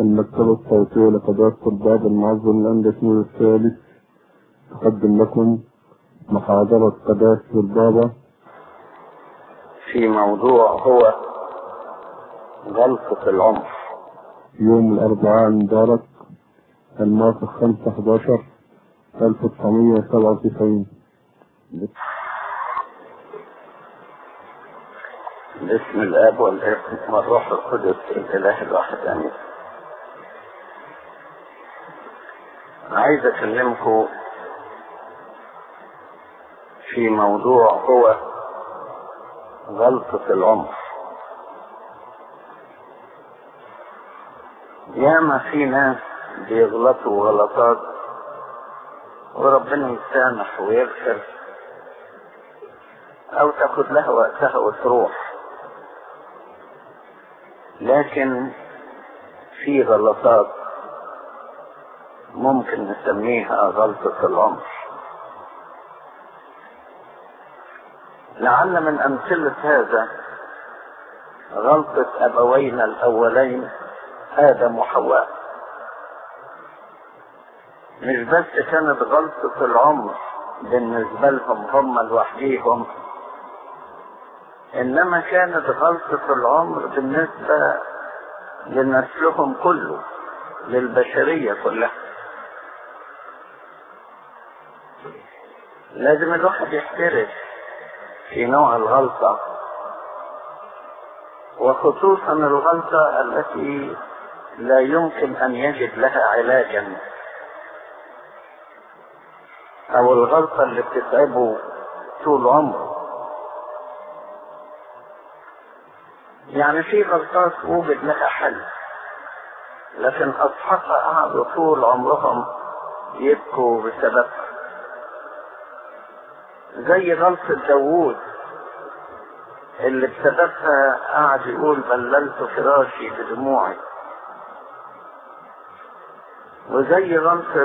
المكتبة الصوتية لقداسة الباب المعظم الأندلسي الثالث تقدم لكم محاضرة قداسة البابا في موضوع هو غلطة العمر يوم الأربعاء المبارك الموافق 5 11 1997 باسم الاب والابن والروح القدس الاله الواحد امين عايز اكلمكم في موضوع هو غلطة العمر ياما في ناس بيغلطوا غلطات وربنا يسامح ويغفر او تاخد لها وقتها وتروح لكن في غلطات ممكن نسميها غلطة العمر لعل من أمثلة هذا غلطة أبوينا الأولين آدم وحواء مش بس كانت غلطة العمر بالنسبة لهم هم لوحديهم انما كانت غلطة العمر بالنسبة لنسلهم كله للبشرية كلها لازم الواحد يحترس في نوع الغلطة وخصوصا الغلطة التي لا يمكن ان يجد لها علاجا او الغلطة اللي بتتعبه طول عمره يعني في غلطات وجد لها حل لكن أصحابها قعدوا طول عمرهم يبكوا بسببها زي غلطة داوود اللي بسببها قعد يقول بللت فراشي بدموعي وزي غلطة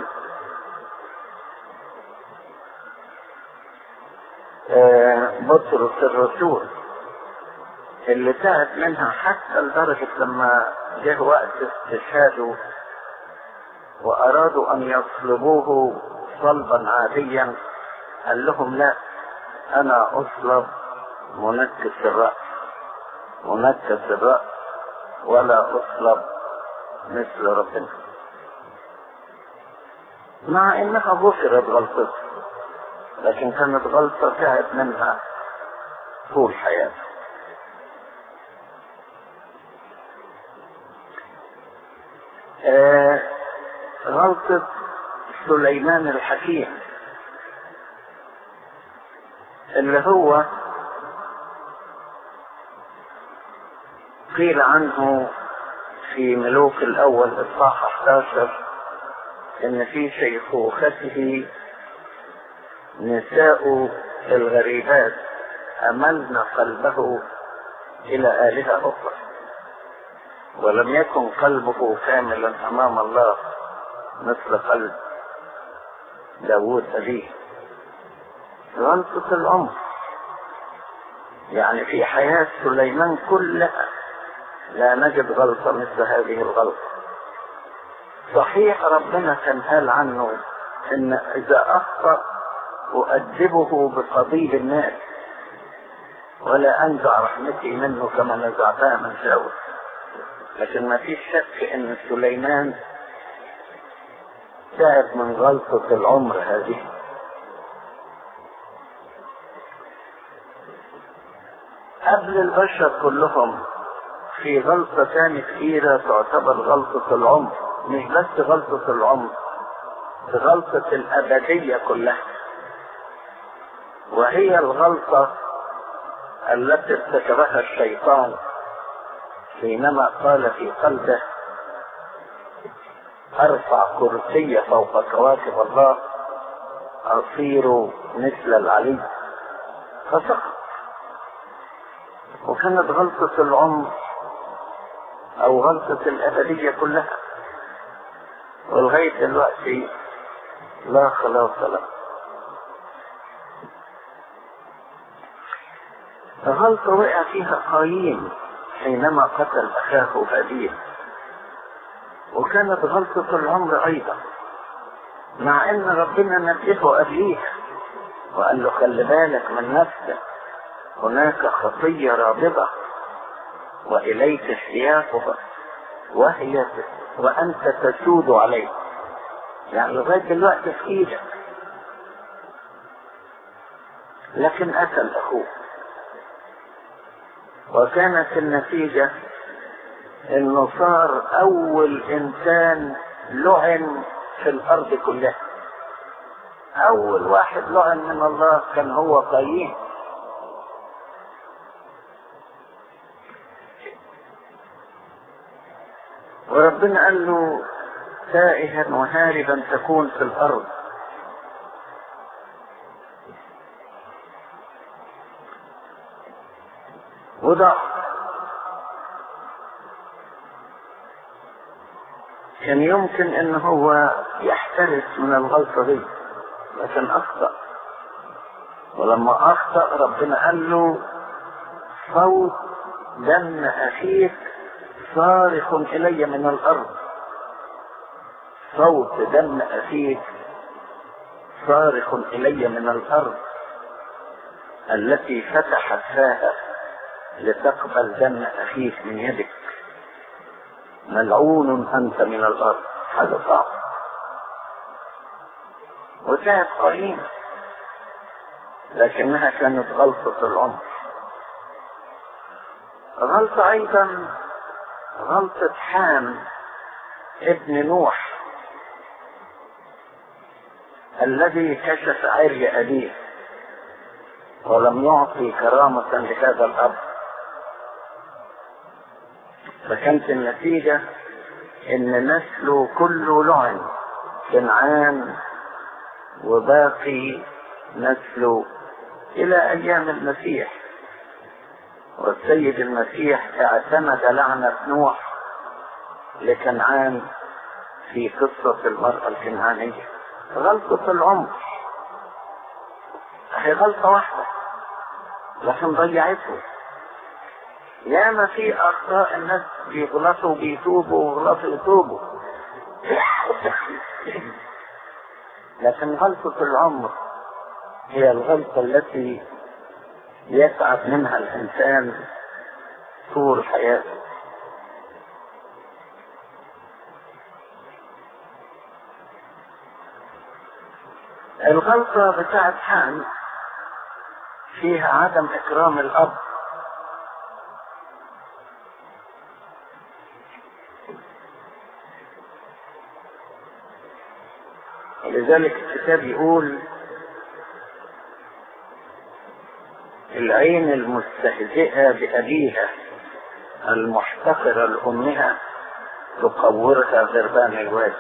آه بطرس الرسول اللي تعب منها حتى لدرجة لما جه وقت استشهاده وأرادوا أن يصلبوه صلبا عاديا قال لهم لا أنا أصلب منكس الرأس منكس الرأس ولا أصلب مثل ربنا مع إنها غفرت غلطته لكن كانت غلطة تعب منها طول حياته آه غلطة سليمان الحكيم اللي هو قيل عنه في ملوك الأول إصحاح 11 إن في شيخوخته نساء الغريبات أملن قلبه إلى آلهة أخرى ولم يكن قلبه كاملا امام الله مثل قلب داوود ابيه غلطة العمر يعني في حياة سليمان كلها لا نجد غلطة مثل هذه الغلطة صحيح ربنا كان قال عنه ان اذا اخطأ اؤدبه بقضيب الناس ولا انزع رحمتي منه كما نزعتها من شاول لكن ما فيش شك ان سليمان تعب من غلطة العمر هذه قبل البشر كلهم في غلطة ثانية كثيرة تعتبر غلطة العمر مش بس غلطة العمر غلطة الأبدية كلها وهي الغلطة التي ارتكبها الشيطان حينما قال في قلبه ارفع كرسي فوق كواكب الله اصير مثل العلي فسقط وكانت غلطة العمر او غلطة الابدية كلها ولغاية دلوقتي لا خلاص له غلطة وقع فيها قايين حينما قتل أخاه هابيل وكانت غلطة العمر أيضا مع إن ربنا نبهه قبليها وقال له خلي بالك من نفسك هناك خطية رابضة وإليك اشتياقها وهي وأنت تسود عليه يعني لغاية دلوقتي في إيدك لكن قتل أخوه وكانت النتيجة انه صار اول انسان لعن في الارض كلها اول واحد لعن من الله كان هو قايين وربنا قال له تائها وهاربا تكون في الارض وضع كان يمكن ان هو يحترس من الغلطة دي لكن اخطأ ولما اخطأ ربنا قال له صوت دم اخيك صارخ الي من الارض صوت دم اخيك صارخ الي من الارض التي فتحت فاها لتقبل دم اخيك من يدك ملعون انت من الارض هذا صعب وكانت قليلة لكنها كانت غلطة العمر غلطة ايضا غلطة حام ابن نوح الذي كشف عري ابيه ولم يعطي كرامة لهذا الاب فكانت النتيجة ان نسله كله لعن كنعان وباقي نسله الى ايام المسيح والسيد المسيح اعتمد لعنة نوح لكنعان في قصة المرأة الكنعانية غلطة العمر هي غلطة واحدة لكن ضيعته ياما في اخطاء الناس بيغلطوا بيتوبوا ويغلطوا يتوبوا لكن غلطة العمر هي الغلطة التي يتعب منها الانسان طول حياته الغلطة بتاعت حان فيها عدم اكرام الاب لذلك الكتاب يقول العين المستهزئة بأبيها المحتقرة لأمها تقورها غربان الوادي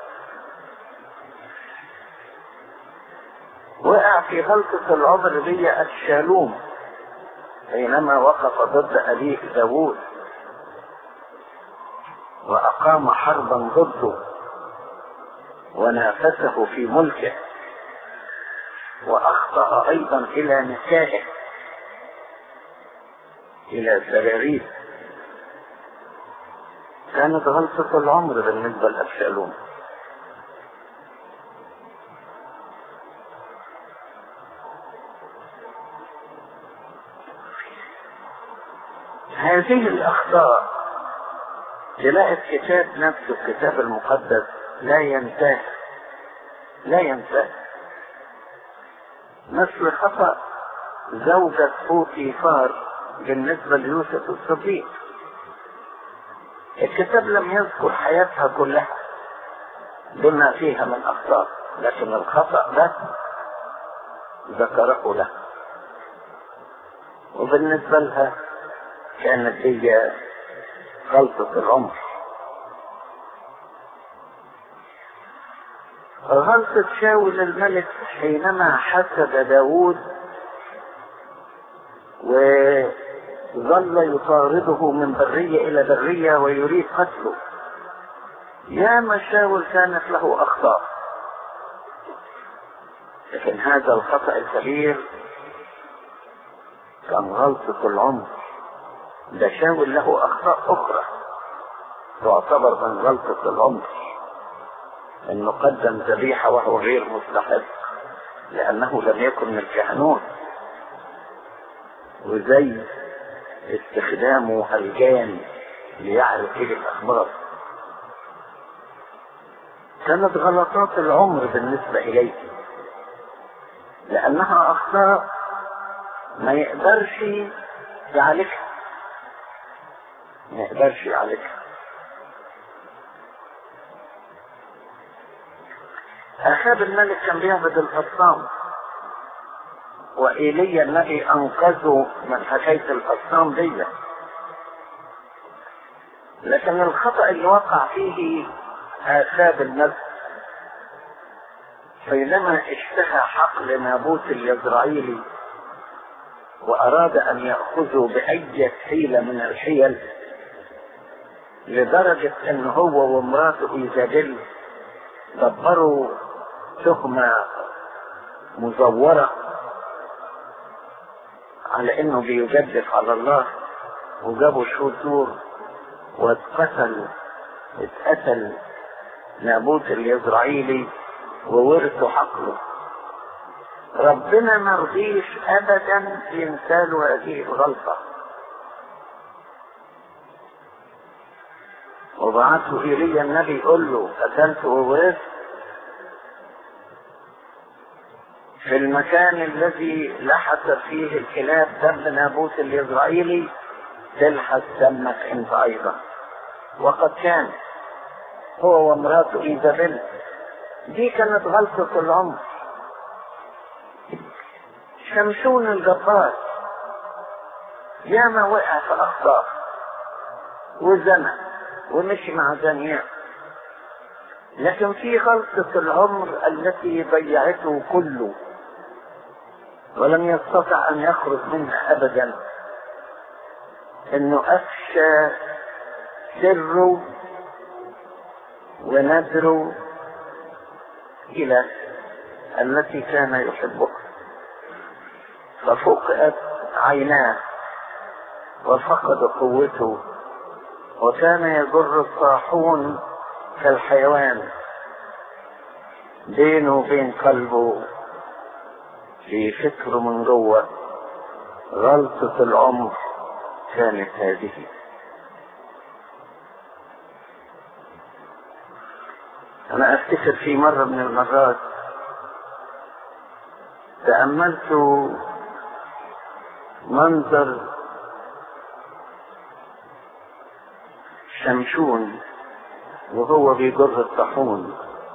وقع في غلطة العمر دي أبشالوم حينما وقف ضد أبيه داوود وأقام حربا ضده ونافسه في ملكه واخطا ايضا الى نسائه الى سراريس كانت غلطة العمر بالنسبة لأبشالوم هذه الأخطاء تلاقي الكتاب نفسه الكتاب المقدس لا ينتهي لا ينتهي مثل خطأ زوجة بوتيفار بالنسبة ليوسف الصديق الكتاب لم يذكر حياتها كلها بما فيها من أخطاء لكن الخطأ ده ذكره له وبالنسبة لها كانت هي غلطة العمر غلطة شاول الملك حينما حسد داود وظل يطارده من برية إلى برية ويريد قتله يا مشاول كانت له أخطاء لكن هذا الخطأ الكبير كان غلطة العمر ده شاول له أخطاء أخرى تعتبر من غلطة العمر انه قدم ذبيحة وهو غير مستحق لانه لم يكن من الكهنوت وزي استخدامه هلجان ليعرف ايه الاخبار كانت غلطات العمر بالنسبة اليه لانها اخطاء ما يقدرش يعالجها ما يقدرش يعالجها أخاب الملك كان بيعبد الأصنام وإيليا النبي أنقذه من حكاية الأصنام دي لكن الخطأ اللي وقع فيه آخاب النبي حينما اشتهى حقل نابوت اليزرعيلي وأراد أن يأخذه بأي حيلة من الحيل لدرجة أن هو ومراته إيزابيل دبروا تهمة مزورة على انه بيجدف على الله وجابوا شهور واتقتل اتقتل نابوت اليزرعيلي وورثوا حقله ربنا ما رضيش ابدا ينساله هذه الغلطة وبعثه ايليا النبي يقول له قتلت وورثت في المكان الذي لحست فيه الكلاب دم نابوت الإسرائيلي تلحس دمك أنت أيضا وقد كان هو ومراته إيزابيل دي كانت غلطة العمر شمشون الجبار ياما وقع في أخطاء وزنى ومشي مع زنيان لكن في غلطة العمر التي ضيعته كله ولم يستطع ان يخرج منها ابدا انه افشى سره ونذره الى التي كان يحبها ففقأت عيناه وفقد قوته وكان يجر الطاحون كالحيوان بينه وبين قلبه في فكر من جوه غلطة العمر كانت هذه أنا أفتكر في مرة من المرات تأملت منظر شمشون وهو بيجر الطاحون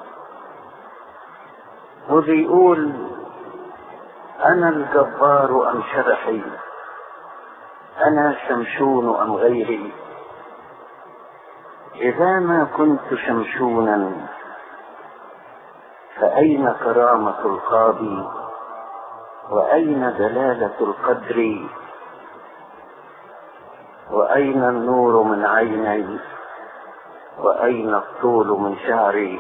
وبيقول أنا الجبار أم شبحي أنا شمشون أم غيري إذا ما كنت شمشونا فأين كرامة القاضي وأين دلالة القدر وأين النور من عيني وأين الطول من شعري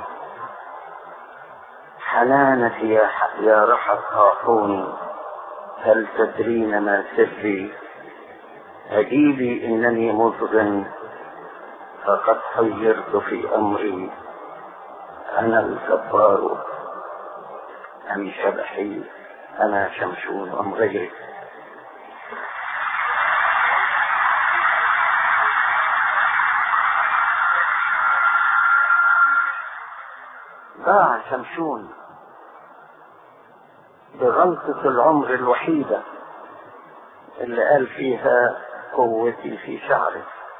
حنانتي يا, يا رحى الطاحون هل تدرين ما سري أجيبي إنني مضغ فقد حيرت في أمري أنا الجبار أم شبحي أنا شمشون أم غيري ضاع شمشون بغلطة العمر الوحيدة اللي قال فيها قوتي في شعري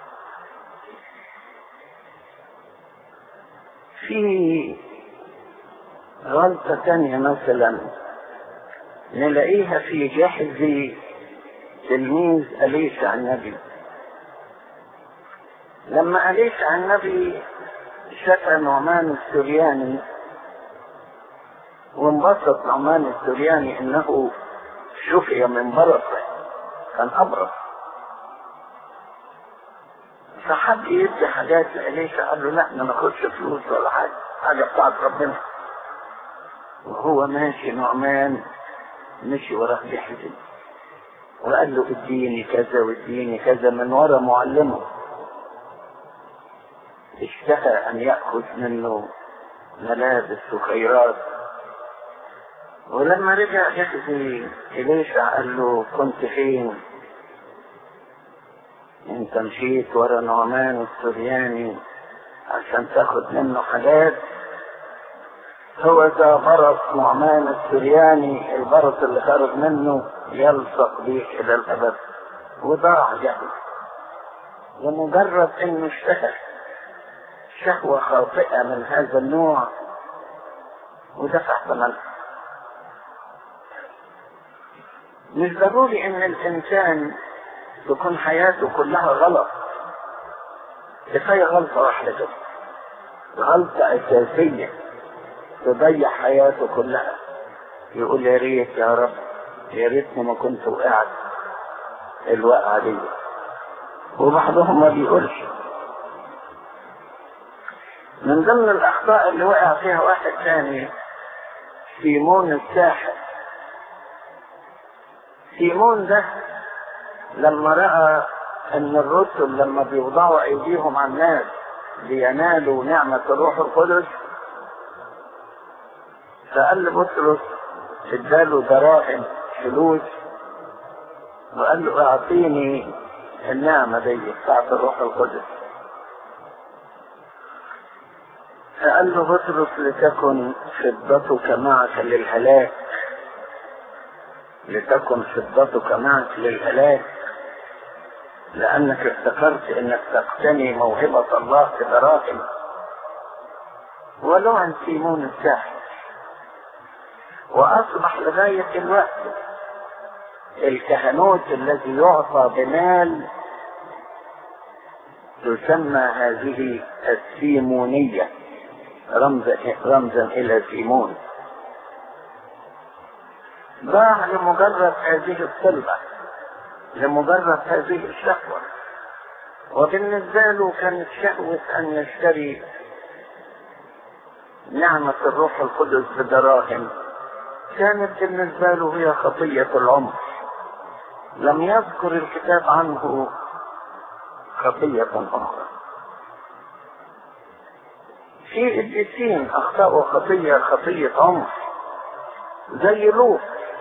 في غلطة تانية مثلا نلاقيها في جحز تلميذ أليسع النبي لما أليسع النبي شكى نعمان السرياني وانبسط نعمان السرياني انه شفي من برصه كان ابرص فحب يدي حاجات لإليشا قال له لا ما ناخدش فلوس ولا حاجه حاجه بتاعت ربنا وهو ماشي نعمان مشي وراه بيحزن وقال له اديني كذا واديني كذا من ورا معلمه اشتهى ان يأخذ منه ملابس وخيرات ولما رجع يحكي إليشع قال له كنت فين انت مشيت ورا نعمان السرياني عشان تاخد منه حاجات هو ذا برص نعمان السرياني البرص اللي خرج منه يلصق بيك الى الابد وضاع جهل لمجرد انه اشتهى شهوة خاطئة من هذا النوع ودفع ثمنها مش ضروري ان الانسان تكون حياته كلها غلط كفاية غلطة واحدة كده غلطة أساسية تضيع حياته كلها يقول يا ريت يا رب يا ريتني ما كنت وقعت الوقعة دي وبعضهم ما بيقولش من ضمن الأخطاء اللي وقع فيها واحد ثاني سيمون الساحر سيمون ده لما رأى ان الرسل لما بيوضعوا ايديهم على الناس لينالوا نعمة الروح القدس فقال لبطرس اداله دراهم فلوس وقال له اعطيني النعمة دي بتاعت الروح القدس فقال له بطرس لتكن فضتك معك للهلاك لتكن فضتك معك للهلاك لأنك افتكرت أنك تقتني موهبة الله بدراهم ولو عن سيمون الساحر وأصبح لغاية الوقت الكهنوت الذي يعطى بمال تسمى هذه السيمونية رمزا رمزا إلى سيمون ضاع لمجرد هذه الطلبة لمجرد هذه الشهوة وبالنسبة له كانت شهوة أن يشتري نعمة الروح القدس بدراهم كانت بالنسبة له هي خطية العمر لم يذكر الكتاب عنه خطية أخرى في الدين أخطأوا خطية خطية عمر زي لوط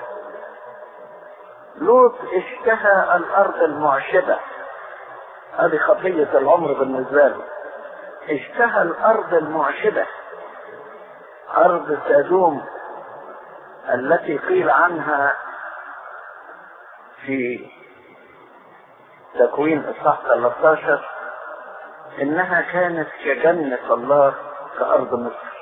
لوط اشتهى الارض المعشبة هذه خطية العمر بالنسبة له اشتهى الارض المعشبة ارض سادوم التي قيل عنها في تكوين اصحاح 13 انها كانت كجنة الله كارض مصر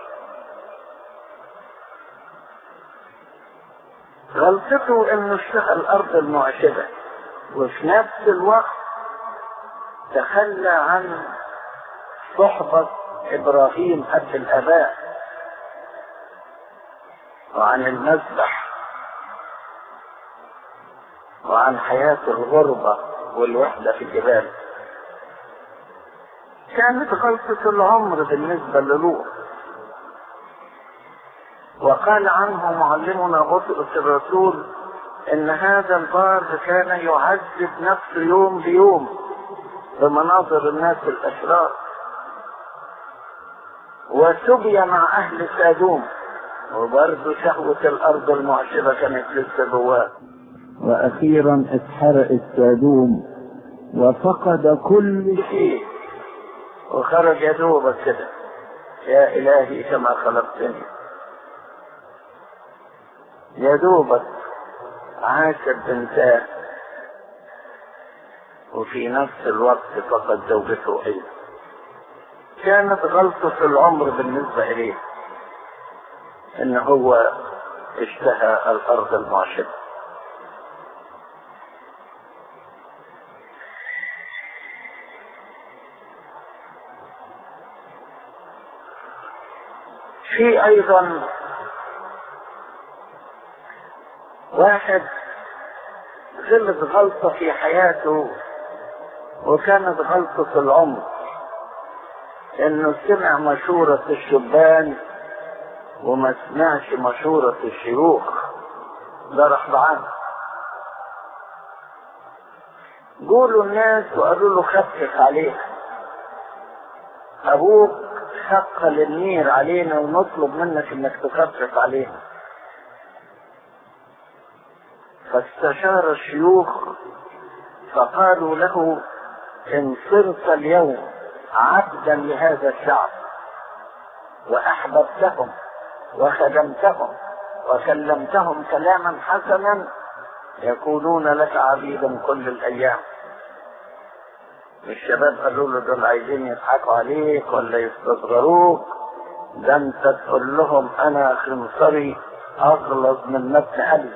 غلطته انه اشتغل الارض المعشبة وفي نفس الوقت تخلى عن صحبة ابراهيم اب الاباء وعن المذبح وعن حياة الغربة والوحدة في الجبال كانت غلطة العمر بالنسبة للوط وقال عنه معلمنا بطرس الرسول ان هذا البار كان يعذب نفسه يوم بيوم بمناظر الناس الاشرار وسبي مع اهل سادوم وبرضه شهوة الارض المعشبة كانت لسه جواه واخيرا اتحرقت سادوم وفقد كل شيء وخرج يا دوبك كده يا الهي كما خلقتني يا دوبك عاشت بنتاه وفي نفس الوقت فقد زوجته ايضا كانت غلطة العمر بالنسبة اليه ان هو اشتهى الارض المعشبة في ايضا واحد غلط غلطة في حياته وكانت غلطة العمر انه سمع مشورة الشبان وما سمعش مشورة الشيوخ ده راح بعانه قولوا الناس وقالوا له خفف عليها ابوك ثقل النير علينا ونطلب منك انك تخفف علينا فاستشار الشيوخ فقالوا له ان صرت اليوم عبدا لهذا الشعب واحببتهم وخدمتهم وكلمتهم كلاما حسنا يكونون لك عبيدا كل الايام الشباب قالوا له دول عايزين يضحكوا عليك ولا يستصغروك ده انت تقول لهم انا خنصري اغلظ من متن ابي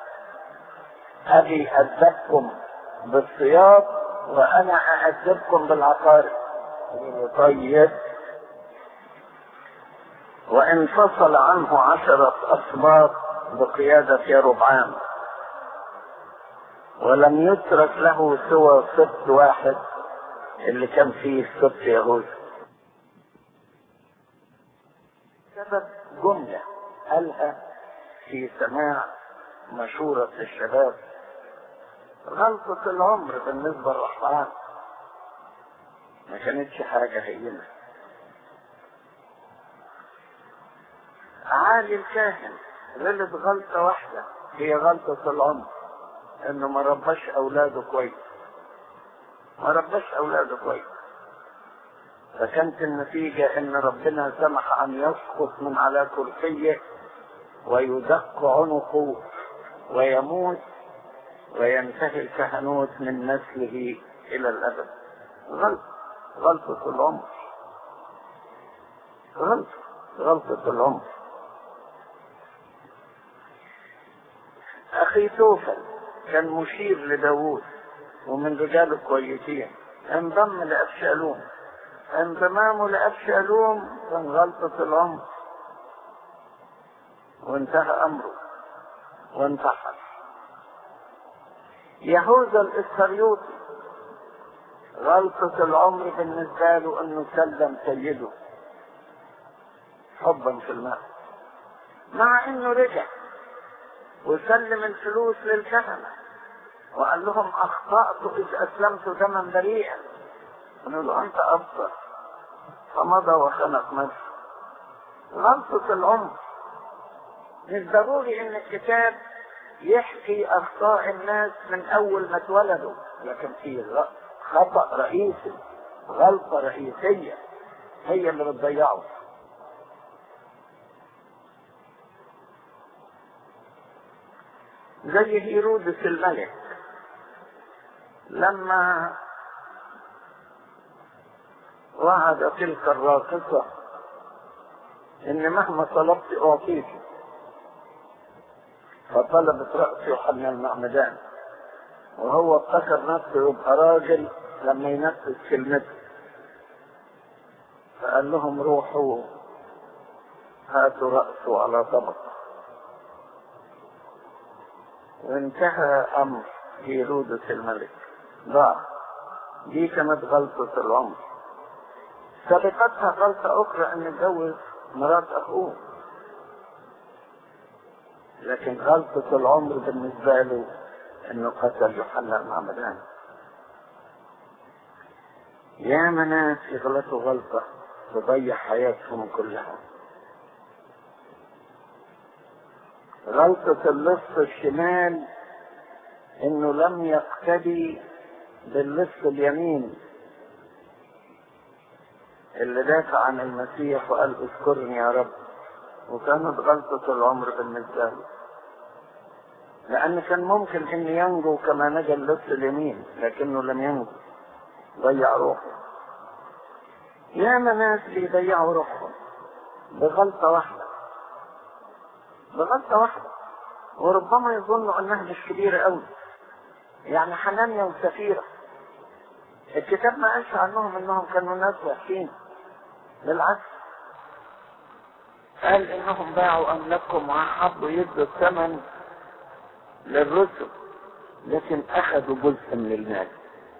ابي ادبكم بالصياد وانا اادبكم بالعقارب طيب وانفصل عنه عشرة أسباط بقيادة يربعام ولم يترك له سوى سبت واحد اللي كان فيه سبت يهوذا سبب جملة قالها في سماع مشورة الشباب غلطة العمر بالنسبة للرحمن ما كانتش حاجة هينة عالي الكاهن غلط غلطة واحدة هي غلطة العمر انه ما رباش اولاده كويس ما رباش اولاده كويس فكانت النتيجة ان ربنا سمح ان يسقط من على كرسيه ويدق عنقه ويموت وينتهي الكهنوت من نسله الى الابد غلط غلطة العمر غلطة غلطة العمر اخي توفل كان مشير لداوود ومن رجاله الكويسين انضم لابشالوم انضمامه لابشالوم كان غلطة العمر وانتهى امره وانتحر يهوذا الاسخريوطي غلطة العمر بالنسبة له انه سلم سيده حبا في المال مع انه رجع وسلم الفلوس للكهنة وقال لهم اخطأت اذ اسلمت دما بريئا قالوا له انت ابصر فمضى وخنق نفسه غلطة العمر مش ضروري ان الكتاب يحكي اخطاء الناس من اول ما اتولدوا لكن في خطأ رئيسي غلطة رئيسية هي اللي بتضيعه زي هيرودس الملك لما وعد تلك الراقصة ان مهما طلبت اعطيك فطلبت رأس يوحنا المعمدان وهو افتكر نفسه يبقى راجل لما ينفذ كلمته فقال لهم روحوا هاتوا رأسه على طبق وانتهى امر هيرودس الملك ضاع دي كانت غلطة العمر سبقتها غلطة أخرى أن يتجوز مرات أخوه لكن غلطة العمر بالنسبة له أنه قتل يوحنا المعمدان يا ناس يغلطوا غلطة تضيع حياتهم كلها غلطة اللص الشمال انه لم يقتدي باللص اليمين اللي دافع عن المسيح وقال اذكرني يا رب وكانت غلطة العمر بالنسبة له لأن كان ممكن أن ينجو كما نجا اللص اليمين لكنه لم ينجو ضيع روحه ياما ناس بيضيعوا روحهم بغلطة واحدة بغلطة واحدة وربما يظنوا انها مش كبيرة قوي يعني حنانيا وسفيرة الكتاب ما قالش عنهم انهم كانوا ناس وحشين بالعكس قال انهم باعوا املاكهم وحبوا يدوا الثمن للرسل لكن اخذوا جزء من المال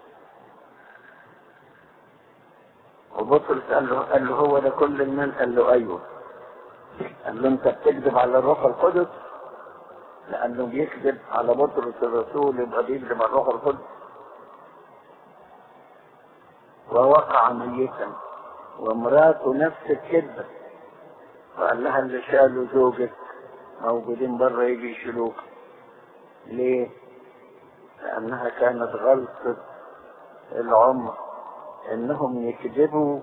وبطرس قال له قال له هو ده كل المال قال له ايوه قال له انت بتكذب على الروح القدس لانه بيكذب على بطرس الرسول يبقى بيكذب على الروح القدس ووقع ميتا ومراته نفس الكذبة وقال لها اللي شالوا زوجك موجودين بره يجي يشيلوك ليه؟ لأنها كانت غلطة العمر إنهم يكذبوا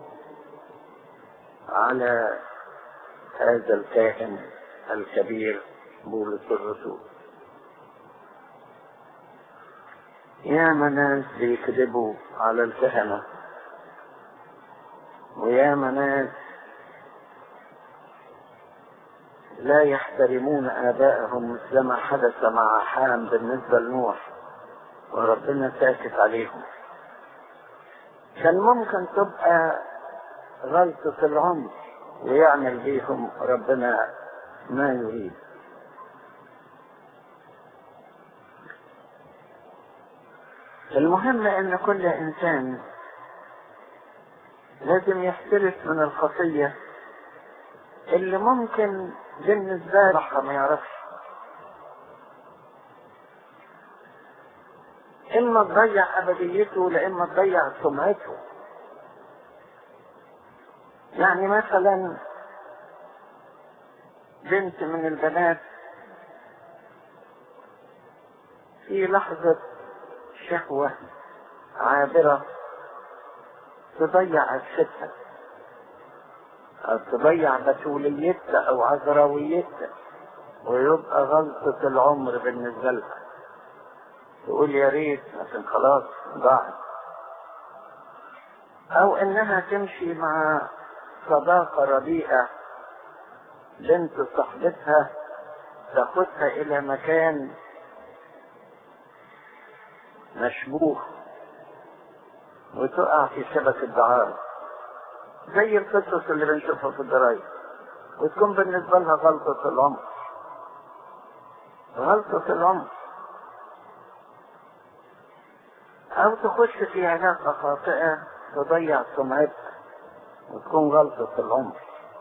على هذا الكاهن الكبير بولس الرسول يا ناس بيكذبوا على الكهنة ويا ناس لا يحترمون آبائهم مثل ما حدث مع حام بالنسبة لنوح وربنا ساكت عليهم كان ممكن تبقى غلطة العمر ويعمل بيهم ربنا ما يريد المهم ان كل انسان لازم يحترس من الخطية اللي ممكن بالنسبة له ما يعرفش اما تضيع ابديته لاما تضيع سمعته يعني مثلا بنت من البنات في لحظة شهوة عابرة تضيع عفتها أو تضيع بتوليتها أو عذراويتها ويبقى غلطة العمر بالنسبة لها تقول يا ريت لكن خلاص ضاعت أو إنها تمشي مع صداقة رديئة بنت صاحبتها تاخدها إلى مكان مشبوه وتقع في شبكة دعارة زي القصص اللي بنشوفها في الجرايد وتكون بالنسبة لها غلطة العمر غلطة العمر أو تخش في علاقة خاطئة تضيع سمعتها وتكون غلطة العمر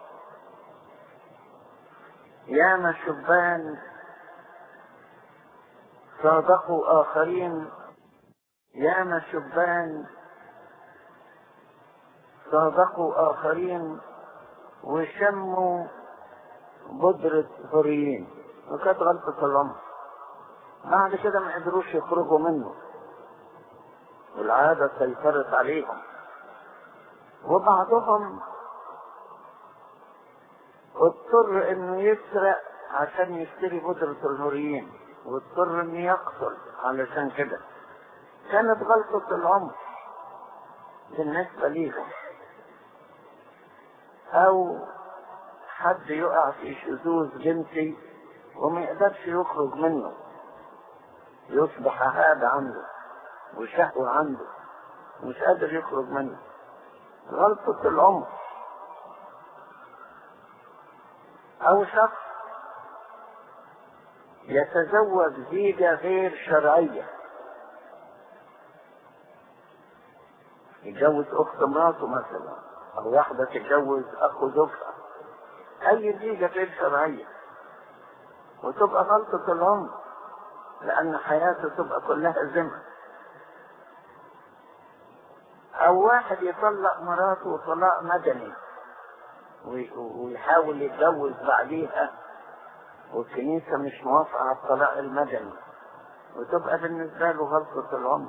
ياما شبان صادقوا آخرين ياما شبان صادقوا آخرين وشموا بودرة هريين وكانت غلطة العمر بعد كده ما قدروش يخرجوا منه والعادة سيطرت عليهم وبعضهم اضطر انه يسرق عشان يشتري بودرة الهوريين واضطر انه يقتل علشان كده كانت غلطة العمر بالنسبة ليهم او حد يقع في شذوذ جنسي وما يقدرش يخرج منه يصبح عادة عنده وشهوة عنده مش قادر يخرج منه غلطة العمر أو شخص يتزوج زيجة غير شرعية يتجوز أخت مراته مثلا أو واحدة تتجوز أخو زوجها أي زيجة غير شرعية وتبقى غلطة العمر لأن حياته تبقى كلها ذمة أو واحد يطلق مراته طلاق مدني ويحاول يتجوز بعديها والكنيسة مش موافقة على الطلاق المدني وتبقى بالنسبة له غلطة العمر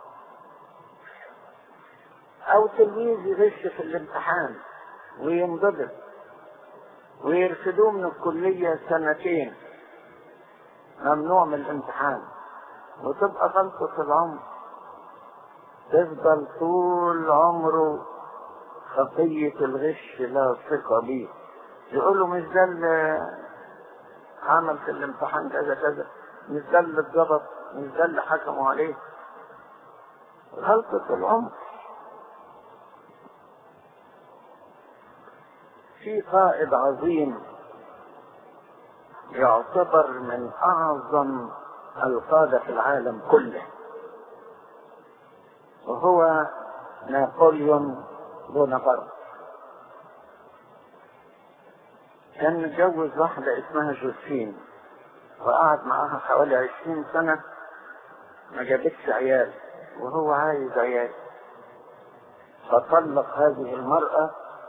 أو تلميذ يغش في الامتحان وينضبط ويرفدوه من الكلية سنتين ممنوع من الامتحان وتبقى غلطة العمر تفضل طول عمره خطية الغش لا ثقة بيه يقولوا مش ده اللي عمل في الامتحان كذا كذا مش ده اللي اتظبط مش ده اللي حكموا عليه غلطة العمر في قائد عظيم يعتبر من أعظم القادة في العالم كله وهو نابليون بونابرت كان متجوز واحدة اسمها جوزفين وقعد معاها حوالي عشرين سنة ما جابتش عيال وهو عايز عيال فطلق هذه المرأة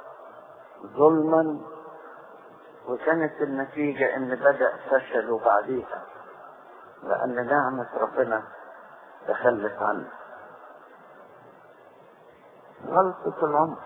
ظلما وكانت النتيجة ان بدأ فشله بعديها لان نعمة ربنا تخلت عنه غلطة العمر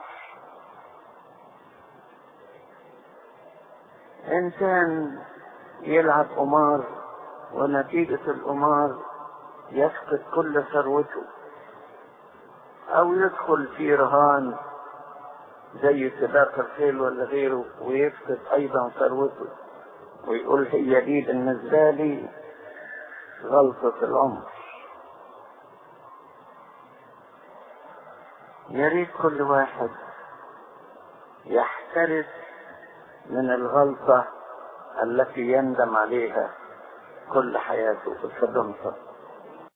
انسان يلعب قمار ونتيجة القمار يفقد كل ثروته او يدخل في رهان زي سباق الخيل ولا غيره ويفقد ايضا ثروته ويقول هي دي بالنسبة لي غلطة العمر يا ريت كل واحد يحترس من الغلطة التي يندم عليها كل حياته في الصدمة